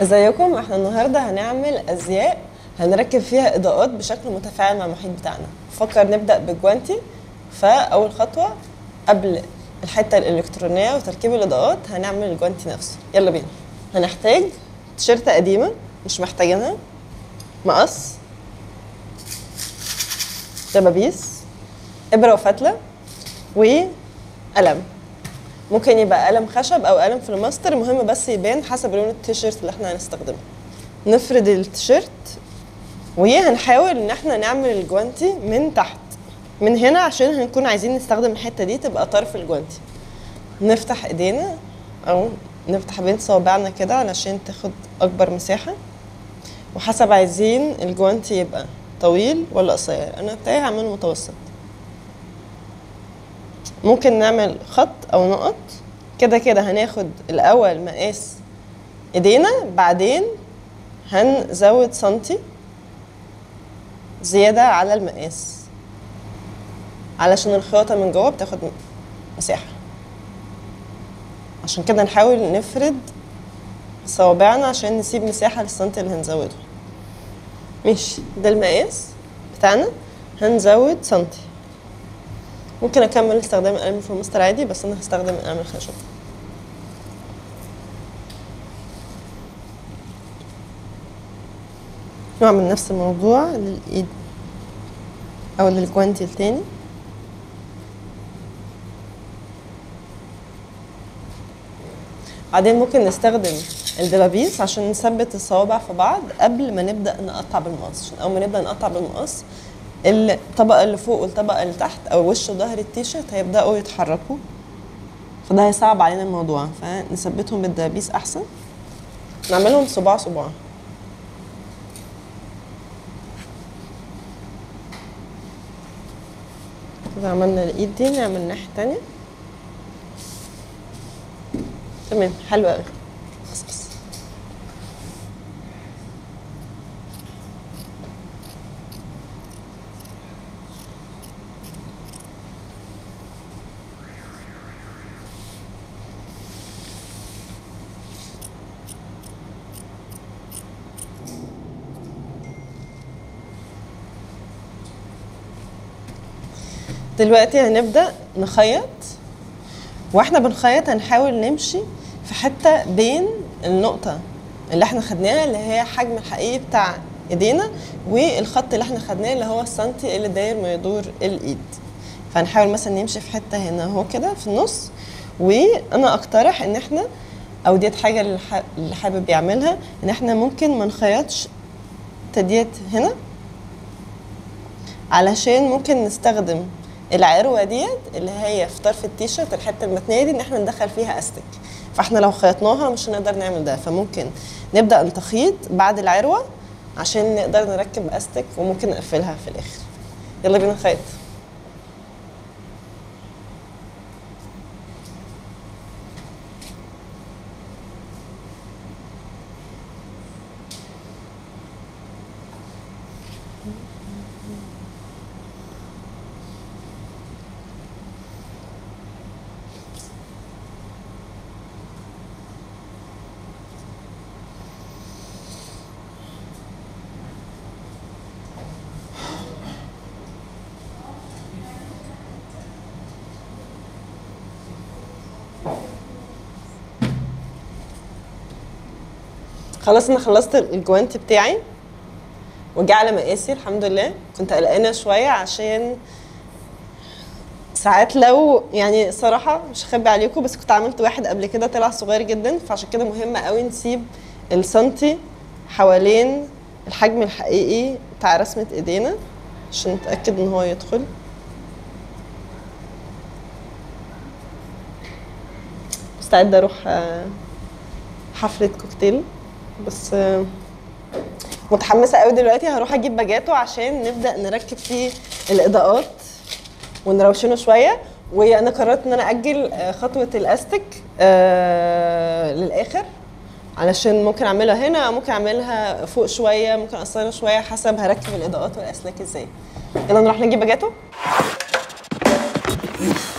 ازيكم احنا النهارده هنعمل ازياء هنركب فيها اضاءات بشكل متفاعل مع المحيط بتاعنا فكر نبدا بالجوانتي فاول خطوه قبل الحته الالكترونيه وتركيب الاضاءات هنعمل الجوانتي نفسه يلا بينا هنحتاج تيشيرت قديمه مش محتاجينها مقص دبابيس ابره وفتله وقلم ممكن يبقى قلم خشب او قلم فلوماستر المهم بس يبان حسب لون التيشيرت اللي احنا هنستخدمه نفرد التيشيرت وهنحاول ان احنا نعمل الجوانتي من تحت من هنا عشان هنكون عايزين نستخدم الحته دي تبقى طرف الجوانتي نفتح ايدينا او نفتح بين صوابعنا كده علشان تاخد اكبر مساحه وحسب عايزين الجوانتي يبقى طويل ولا قصير انا بتاعي هعمله متوسط ممكن نعمل خط او نقط كده كده هناخد الاول مقاس ايدينا بعدين هنزود سنتي زيادة على المقاس علشان الخياطة من جوه بتاخد مساحة عشان كده نحاول نفرد صوابعنا عشان نسيب مساحة للسنتي اللي هنزوده ماشي ده المقاس بتاعنا هنزود سنتي ممكن اكمل استخدام القلم الفلوماستر عادي بس انا هستخدم القلم الخشب واعمل نفس الموضوع للايد او للجوانتي التاني بعدين ممكن نستخدم الدبابيس عشان نثبت الصوابع في بعض قبل ما نبدا نقطع بالمقص عشان اول ما نبدا نقطع بالمقص الطبقه اللي فوق والطبقه اللي تحت او وش وظهر التيشيرت هيبداوا يتحركوا فده هيصعب علينا الموضوع فنثبتهم بالدبابيس احسن نعملهم صباع صباع كده عملنا الايد دي نعمل الناحيه التانية تمام حلو قوي بس بس دلوقتي هنبدأ نخيط واحنا بنخيط هنحاول نمشي في حتة بين النقطة اللي احنا خدناها اللي هي حجم الحقيقي بتاع ايدينا والخط اللي احنا خدناه اللي هو السنتي اللي داير ما يدور الايد فهنحاول مثلا نمشي في حتة هنا اهو كده في النص وانا اقترح ان احنا او ديت حاجة اللي حابب يعملها ان احنا ممكن ما نخيطش ديت هنا علشان ممكن نستخدم العروه ديت اللي هي في طرف التيشيرت الحته المتنيه دي ان احنا ندخل فيها استك فاحنا لو خيطناها مش هنقدر نعمل ده فممكن نبدا التخيط بعد العروه عشان نقدر نركب استك وممكن نقفلها في الاخر يلا بينا نخيط خلاص انا خلصت الجوانتي بتاعي وجه على مقاسي الحمد لله كنت قلقانه شويه عشان ساعات لو يعني صراحه مش هخبي عليكم بس كنت عملت واحد قبل كده طلع صغير جدا فعشان كده مهم قوي نسيب السنتي حوالين الحجم الحقيقي بتاع رسمه ايدينا عشان نتاكد ان هو يدخل مستعده اروح حفله كوكتيل بس متحمسه قوي دلوقتي هروح اجيب باجاتو عشان نبدا نركب فيه الاضاءات ونروشنه شويه وانا قررت ان انا اجل خطوه الاستك آه للاخر علشان ممكن اعملها هنا او ممكن اعملها فوق شويه ممكن اقصرها شويه حسب هركب الاضاءات والاسلاك ازاي يلا نروح نجيب باجاتو